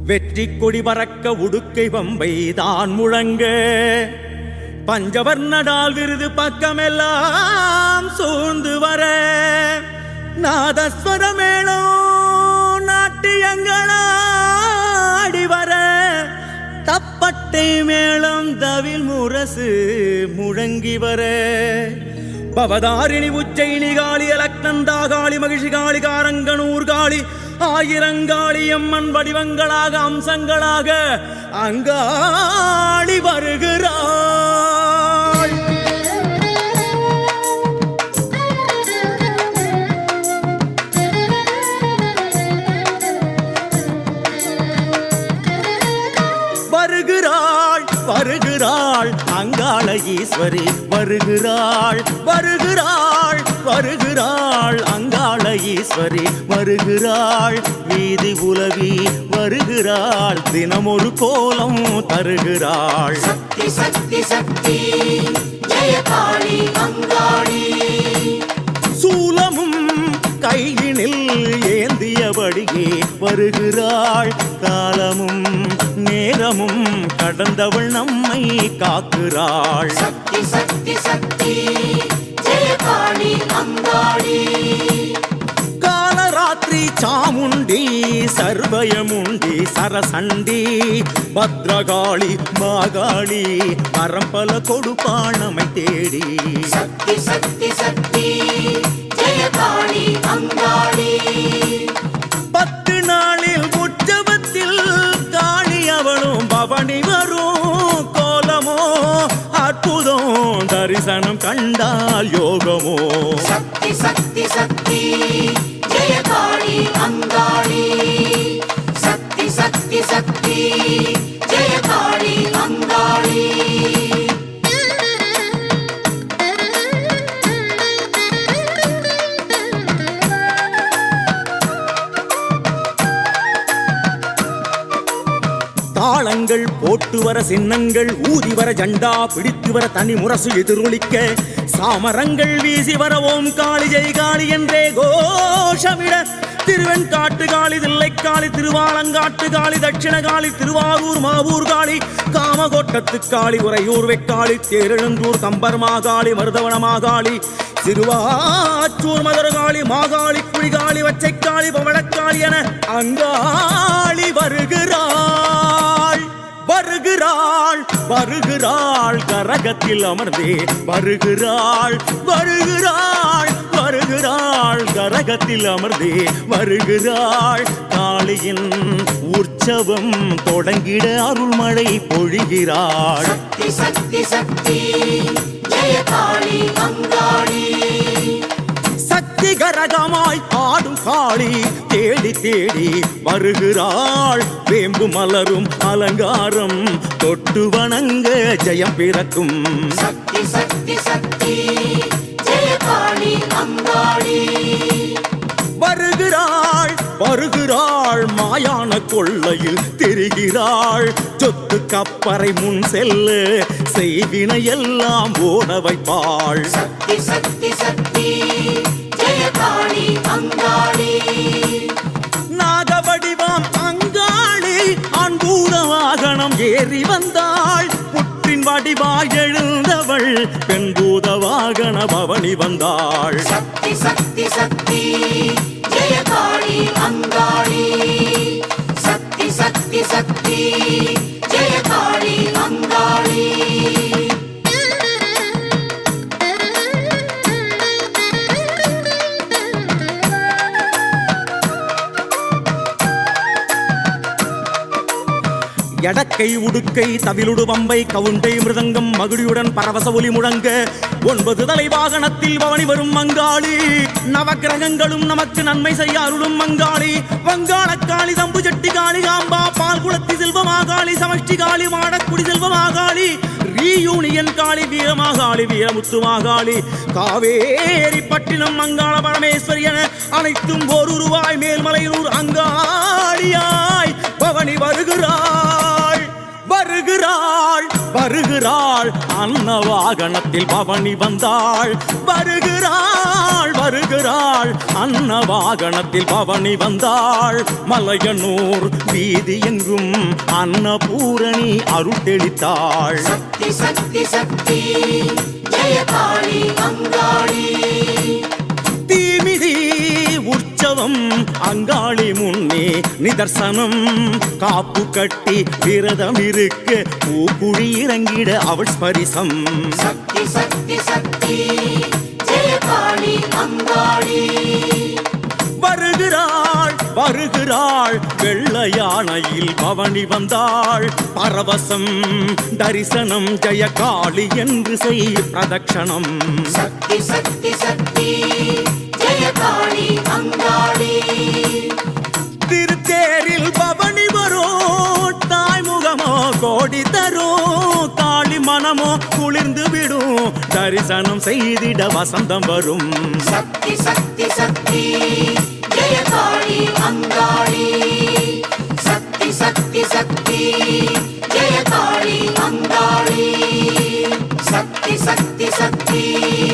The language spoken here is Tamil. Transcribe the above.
வெற்றி கொடி பறக்க உடுக்கை பம்பை தான் முழங்க பஞ்சவர்ணடால் விருது பக்கமெல்லாம் சூழ்ந்து வர நாதஸ்வரமேளோ நாட்டியங்களாடி வர தப்பட்டை மேளம் தவில் முரசு முழங்கி வர பவதாரிணி உச்சைனி காளி அலக்னந்தா காளி மகிழ்ச்சி காளி காரங்கனூர் காளி ஆயிரங்காளி அம்மன் வடிவங்களாக அம்சங்களாக அங்காளி வருகிறாள் வருகிறாள் வருகிறாள் அங்காள ஈஸ்வரி வருகிறாள் வருகிறாள் வருகிறாள் அங்காள ஈஸ்வரி வருகிறாள் வீதி உலவி வருகிறாள் தினமொரு கோலம் தருகிறாள் சக்தி சக்தி சக்தி ஜெய காளி அங்காளி சூலமும் கையினில் ஏந்தியபடியே வருகிறாள் காலமும் நேரமும் கடந்தவள் நம்மை காக்கிறாள் சக்தி சக்தி சக்தி ஜெய காளி அங்காளி காலராத்திரி சாமுண்டி சர்வயமுண்டி சரசண்டி பத்ரகாளி மாகாளி பரம்பல கொடுப்பாணமை தேடி சக்தி சக்தி சக்தி ஜெய காளி அங்காளி பத்து நாளில் உற்சவத்தில் காளி அவளும் பவனி வரும் கோலமோ அற்புதம் தரிசனம் கண்டால் யோகமோ சக்தி சக்தி சக்தி ஜெய காளி அங்காளி சக்தி சக்தி சக்தி ஜெய காளி அங்காளி தாளங்கள் போட்டு வர சின்னங்கள் ஊதி வர ஜண்டா பிடித்து வர தனி முரசு எதிரொலிக்க சாமரங்கள் வீசி வர ஓம் காளி ஜெய் காளி என்றே கோஷமிட திருவெண் காட்டு காளி தில்லைக்காளி திருவாலங்காட்டு காளி தட்சிண காளி திருவாரூர் மாவூர் காளி காமகோட்டத்து காளி உறையூர் வெக்காளி தேரெழுந்தூர் கம்பர் மாகாளி மருதவன மாகாளி திருவாச்சூர் மதுரகாளி மாகாளி குழிகாளி வச்சைக்காளி பவளக்காளி என அங்காளி வருகிறாள் வருகிறாள் வருகிறாள் கரகத்தில் அமர்ந்தே வருகிறாள் வருகிறாள் வருகிறாள் கரகத்தில் அமர்ந்தே வருகிறாள் காளியின் உற்சவம் தொடங்கிட அருள்மழை பொழிகிறாள் சக்தி சக்தி சக்தி ஜெய காளி அங்காளி சக்தி கரகமாய் ஆடும் காளி தேடி தேடி வருகிறாள் வேம்பு மலரும் அலங்காரம் தொட்டு வணங்க ஜெயம் பிறக்கும் சக்தி சக்தி சக்தி ஜெய காளி அங்காளி வருகிறாள் வருகிறாள் மாயான கொள்ளையில் தெரிகிறாள் சொத்து கப்பறை முன் செல்ல செய்வினை எல்லாம் ஓட வைப்பாள் சக்தி சக்தி சக்தி ஜெய காளி அங்காளி நாகவடிவாம் அங்காளி அன்பூத வாகனம் ஏறி வந்தாள் புற்றின் வடிவாய் எழுந்தவள் பெண்பூத வாகன பவனி வந்தாள் சக்தி சக்தி சக்தி ஜெய காளி அங்காளி சக்தி சக்தி சக்தி ஜெய காளி அங்காளி எடக்கை உடுக்கை தவிலுடு பம்பை கவுண்டை மிருதங்கம் மகுடியுடன் பரவச ஒலி முழங்க ஒன்பது தலை வாகனத்தில் பவனி வரும் மங்காளி நவக்கிரகங்களும் நமக்கு நன்மை செய்ய அருளும் மங்காளி வங்காளக்காளி தம்பு செட்டி காளி காம்பா பால் குளத்தி செல்வமாகாளி சமஷ்டி காளி மாடக்குடி செல்வமாகாளி ரீயூனியன் காளி வீரமாகாளி வீரமுத்து மாகாளி காவேரி பட்டினம் மங்காள பரமேஸ்வரி என அனைத்தும் ஒரு ரூபாய் மேல்மலையூர் அங்காளியாய் பவனி வருகிறாள் வருகிறாள் வருகிறாள் அன்ன வாகனத்தில் பவனி வந்தாள் வருகிறாள் வருகிறாள் அன்ன வாகனத்தில் பவனி வந்தாள் மலையனூர் வீதி எங்கும் அன்னபூரணி அருள் தெளித்தாள் சக்தி சக்தி சக்தி ஜெய காளி அங்காளி தீமிதி உற்சவம் அங்காளி முன்னே நிதர்சனம் காப்பு கட்டி விரதம் இருக்க பூக்குழி இறங்கிட அவள் ஸ்பரிசம் சக்தி சக்தி சக்தி ஜெய காளி அங்காளி வருகிறாள் வருகிறாள் வெள்ள யானையில் பவனி வந்தாள் பரவசம் தரிசனம் ஜெயகாளி என்று செய் பிரதக்ஷணம் சக்தி சக்தி சக்தி ஜெய காளி அங்காளி திருத்தேரில் பவனி வரும் தாய்முகமோ கோடி தரும் காளி மனமோ குளிர்ந்து விடும் தரிசனம் செய்திட வசந்தம் வரும் சக்தி சக்தி சக்தி ஜெய காளி அங்காளி சக்தி சக்தி சக்தி ஜெய காளி அங்காளி சக்தி சக்தி சக்தி